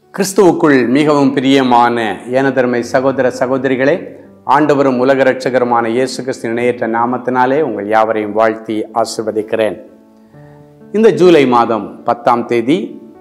கிறிஸ்துவுக்குள் மிகவும் பிரியமான எனதருமை சகோதர சகோதரிகளே ஆண்டவரும் உலக ரட்சகருமான இயேசு கிறிஸ்து இணையற்ற நாமத்தினாலே உங்கள் யாவரையும் வாழ்த்தி ஆசிர்வதிக்கிறேன் இந்த ஜூலை மாதம் பத்தாம் தேதி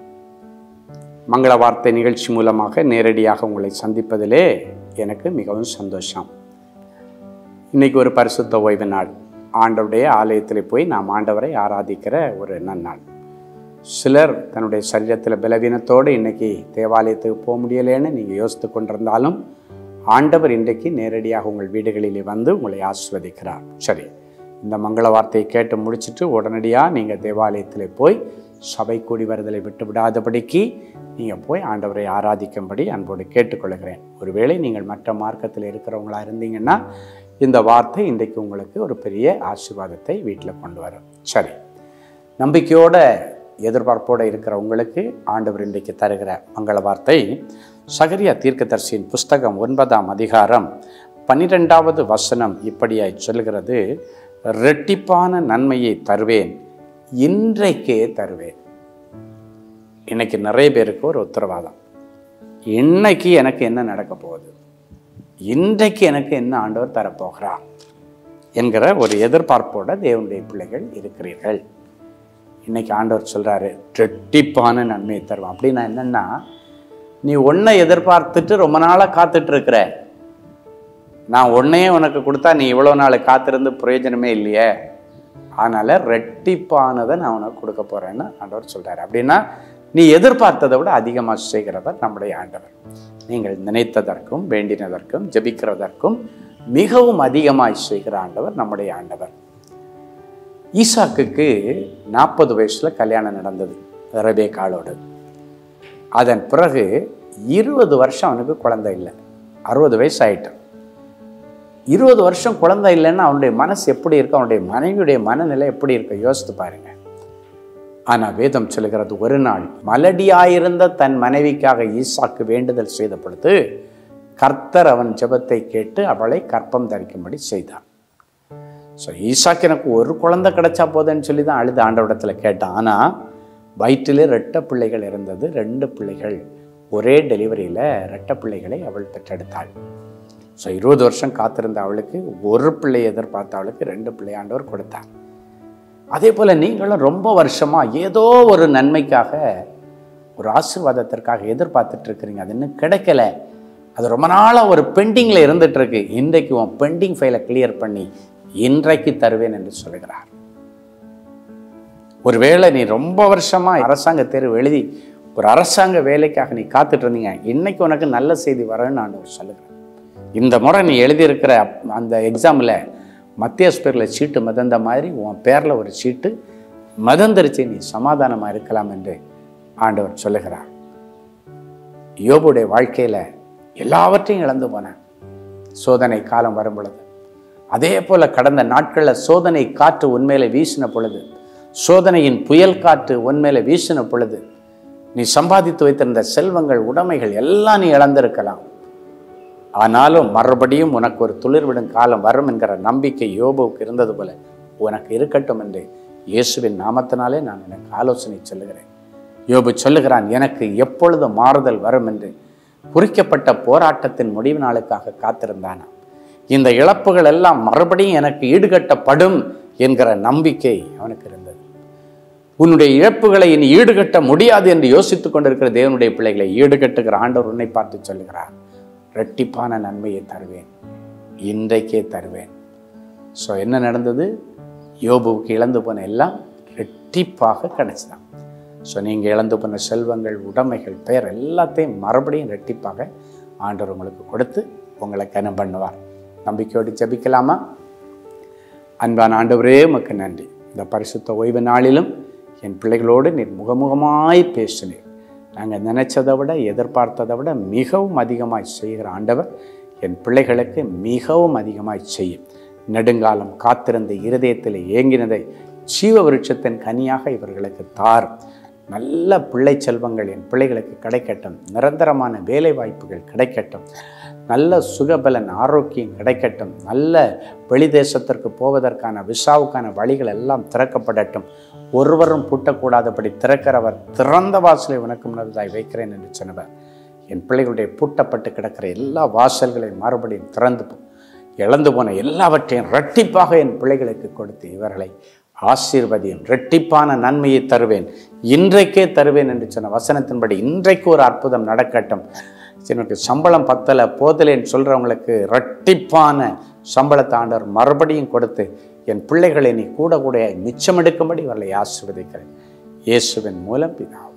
மங்கள வார்த்தை நிகழ்ச்சி மூலமாக நேரடியாக உங்களை சந்திப்பதிலே எனக்கு மிகவும் சந்தோஷம் இன்னைக்கு ஒரு பரிசுத்த ஓய்வு நாள் ஆண்டவருடைய ஆலயத்தில் போய் நாம் ஆண்டவரை ஆராதிக்கிற ஒரு நன்னாள் சிலர் தன்னுடைய சரீரத்தில் பலவீனத்தோடு இன்னைக்கு தேவாலயத்துக்கு போக முடியலைன்னு நீங்கள் யோசித்து கொண்டிருந்தாலும் ஆண்டவர் இன்றைக்கு நேரடியாக உங்கள் வீடுகளிலே வந்து உங்களை ஆஸ்வதிக்கிறார் சரி இந்த மங்கள வார்த்தையை கேட்டு முடிச்சுட்டு உடனடியாக நீங்கள் தேவாலயத்தில் போய் சபை கூடி வருதலை விட்டு விடாதபடிக்கு நீங்கள் போய் ஆண்டவரை ஆராதிக்கும்படி அன்போடு கேட்டுக்கொள்கிறேன் ஒருவேளை நீங்கள் மற்ற மார்க்கத்தில் இருக்கிறவங்களா இருந்தீங்கன்னா இந்த வார்த்தை இன்றைக்கு உங்களுக்கு ஒரு பெரிய ஆசீர்வாதத்தை வீட்டில் கொண்டு வரும் சரி நம்பிக்கையோட எதிர்பார்ப்போடு இருக்கிற உங்களுக்கு ஆண்டவர் இன்றைக்கு தருகிற மங்கள வார்த்தை சகரியா தீர்க்கதரிசியின் புஸ்தகம் ஒன்பதாம் அதிகாரம் பன்னிரெண்டாவது வசனம் இப்படியாய் சொல்கிறது ரெட்டிப்பான நன்மையை தருவேன் இன்றைக்கே தருவேன் இன்னைக்கு நிறைய பேருக்கு ஒரு உத்தரவாதம் இன்னைக்கு எனக்கு என்ன நடக்க போகுது இன்றைக்கு எனக்கு என்ன ஆண்டவர் தரப்போகிறார் என்கிற ஒரு எதிர்பார்ப்போட தேவனுடைய பிள்ளைகள் இருக்கிறீர்கள் இன்னைக்கு ஆண்டவர் சொல்கிறாரு ரெட்டிப்பான நன்மையை தருவான் அப்படின்னா என்னென்னா நீ ஒன்றை எதிர்பார்த்துட்டு ரொம்ப நாளாக காத்துட்டு இருக்கிற நான் ஒன்றையே உனக்கு கொடுத்தா நீ இவ்வளோ நாள் காத்திருந்து பிரயோஜனமே இல்லையே அதனால் ரெட்டிப்பானதை நான் உனக்கு கொடுக்க போகிறேன்னு ஆண்டவர் சொல்கிறார் அப்படின்னா நீ எதிர்பார்த்ததை விட அதிகமாக செய்கிறவர் நம்முடைய ஆண்டவர் நீங்கள் நினைத்ததற்கும் வேண்டினதற்கும் ஜெபிக்கிறதற்கும் மிகவும் அதிகமாய் செய்கிற ஆண்டவர் நம்முடைய ஆண்டவர் ஈசாக்குக்கு நாற்பது வயசில் கல்யாணம் நடந்தது ரெபேக்காளோடு அதன் பிறகு இருபது வருஷம் அவனுக்கு குழந்தை இல்லை அறுபது வயசு ஆயிட்டான் இருபது வருஷம் குழந்தை இல்லைன்னா அவனுடைய மனசு எப்படி இருக்கு அவனுடைய மனைவியுடைய மனநிலை எப்படி இருக்கு யோசித்து பாருங்க ஆனால் வேதம் சொல்லுகிறது ஒரு நாள் மலடியாயிருந்த தன் மனைவிக்காக ஈசாக்கு வேண்டுதல் செய்த பொழுது கர்த்தர் அவன் ஜெபத்தை கேட்டு அவளை கற்பம் தரிக்கும்படி செய்தார் ஸோ ஈசாக்கு எனக்கு ஒரு குழந்தை கிடைச்சா போதுன்னு சொல்லி தான் அழுது ஆண்டவிடத்தில் கேட்டான் ஆனால் வயிற்றிலே ரெட்ட பிள்ளைகள் இருந்தது ரெண்டு பிள்ளைகள் ஒரே டெலிவரியில் ரெட்ட பிள்ளைகளை அவள் பெற்றெடுத்தாள் ஸோ இருபது வருஷம் காத்திருந்த அவளுக்கு ஒரு பிள்ளை எதிர்பார்த்த அவளுக்கு ரெண்டு பிள்ளை ஆண்டவர் கொடுத்தார் அதே போல் நீங்களும் ரொம்ப வருஷமாக ஏதோ ஒரு நன்மைக்காக ஒரு ஆசீர்வாதத்திற்காக எதிர்பார்த்துட்டு இருக்கிறீங்க அது இன்னும் கிடைக்கல அது ரொம்ப நாளாக ஒரு பெண்டிங்கில் இருந்துட்டு இருக்கு இன்றைக்கு உன் பெண்டிங் ஃபைலை கிளியர் பண்ணி இன்றைக்கு தருவேன் என்று சொல்கிறார் ஒருவேளை நீ ரொம்ப வருஷமா அரசாங்க தேர்வு எழுதி ஒரு அரசாங்க வேலைக்காக நீ காத்துட்டு இருந்தீங்க இன்னைக்கு உனக்கு நல்ல செய்தி வரேன்னு நான் சொல்லுகிறேன் இந்த முறை நீ எழுதியிருக்கிற அப்- அந்த எக்ஸாமில் மத்தியஸ் பேரில் சீட்டு மிதந்த மாதிரி உன் பேரில் ஒரு சீட்டு மிதந்துருச்சு நீ சமாதானமாக இருக்கலாம் என்று ஆண்டவர் சொல்லுகிறார் யோபுடைய வாழ்க்கையில் எல்லாவற்றையும் இழந்து போனேன் சோதனை காலம் வரும் பொழுது அதே போல கடந்த நாட்களில் சோதனை காற்று உண்மையில வீசின பொழுது சோதனையின் புயல் காற்று உண்மையில வீசின பொழுது நீ சம்பாதித்து வைத்திருந்த செல்வங்கள் உடைமைகள் எல்லாம் நீ இழந்திருக்கலாம் ஆனாலும் மறுபடியும் உனக்கு ஒரு துளிர்விடும் காலம் வரும் என்கிற நம்பிக்கை யோபுவுக்கு இருந்தது போல உனக்கு இருக்கட்டும் என்று இயேசுவின் நாமத்தினாலே நான் உனக்கு ஆலோசனை சொல்லுகிறேன் யோபு சொல்லுகிறான் எனக்கு எப்பொழுது மாறுதல் வரும் என்று குறிக்கப்பட்ட போராட்டத்தின் முடிவு நாளுக்காக காத்திருந்தானாம் இந்த இழப்புகள் எல்லாம் மறுபடியும் எனக்கு ஈடுகட்டப்படும் என்கிற நம்பிக்கை அவனுக்கு இருந்தது உன்னுடைய இழப்புகளை இனி ஈடுகட்ட முடியாது என்று யோசித்துக் கொண்டிருக்கிற தேவனுடைய பிள்ளைகளை ஈடுகட்டுகிற ஆண்டவர் உன்னை பார்த்து சொல்லுகிறார் ரெட்டிப்பான நன்மையை தருவேன் இன்றைக்கே தருவேன் ஸோ என்ன நடந்தது யோபுவுக்கு இழந்து போன எல்லாம் ரெட்டிப்பாக கிடைச்சுதான் ஸோ நீங்கள் இழந்து போன செல்வங்கள் உடைமைகள் பெயர் எல்லாத்தையும் மறுபடியும் ரெட்டிப்பாக ஆண்டவர் உங்களுக்கு கொடுத்து உங்களை கனம் பண்ணுவார் நம்பிக்கையோடு ஜெபிக்கலாமா அன்பான ஆண்டவரே உமக்கு நன்றி இந்த பரிசுத்த ஓய்வு நாளிலும் என் பிள்ளைகளோடு நீர் முகமுகமாய் பேசினீர் நாங்கள் நினைச்சதை விட எதிர்பார்த்ததை விட மிகவும் அதிகமாய் செய்கிற ஆண்டவர் என் பிள்ளைகளுக்கு மிகவும் அதிகமாய் செய்யும் நெடுங்காலம் காத்திருந்த இருதயத்தில் ஏங்கினதை ஜீவ விருட்சத்தின் கனியாக இவர்களுக்கு தார் நல்ல பிள்ளை செல்வங்கள் என் பிள்ளைகளுக்கு கிடைக்கட்டும் நிரந்தரமான வேலை வாய்ப்புகள் கிடைக்கட்டும் நல்ல சுகபலன் ஆரோக்கியம் கிடைக்கட்டும் நல்ல வெளிதேசத்திற்கு போவதற்கான விசாவுக்கான வழிகள் எல்லாம் திறக்கப்படட்டும் ஒருவரும் பூட்டக்கூடாதபடி திறக்கிறவர் திறந்த வாசலை உனக்கு முன்னதாய் வைக்கிறேன் என்று சொன்னவர் என் பிள்ளைகளுடைய பூட்டப்பட்டு கிடக்கிற எல்லா வாசல்களையும் மறுபடியும் திறந்து போ- இழந்து போன எல்லாவற்றையும் இரட்டிப்பாக என் பிள்ளைகளுக்கு கொடுத்து இவர்களை ஆசீர்வதியும் இரட்டிப்பான நன்மையை தருவேன் இன்றைக்கே தருவேன் என்று சொன்ன வசனத்தின்படி இன்றைக்கு ஒரு அற்புதம் நடக்கட்டும் எனக்கு சம்பளம் பத்தலை போதலேன்னு சொல்கிறவங்களுக்கு இரட்டிப்பான சம்பளத்தை ஆண்டவர் மறுபடியும் கொடுத்து என் பிள்ளைகளை நீ கூட கூட மிச்சம் எடுக்கும்படி இவர்களை ஆசீர்வதிக்கிறேன் இயேசுவின் மூலம் பிதா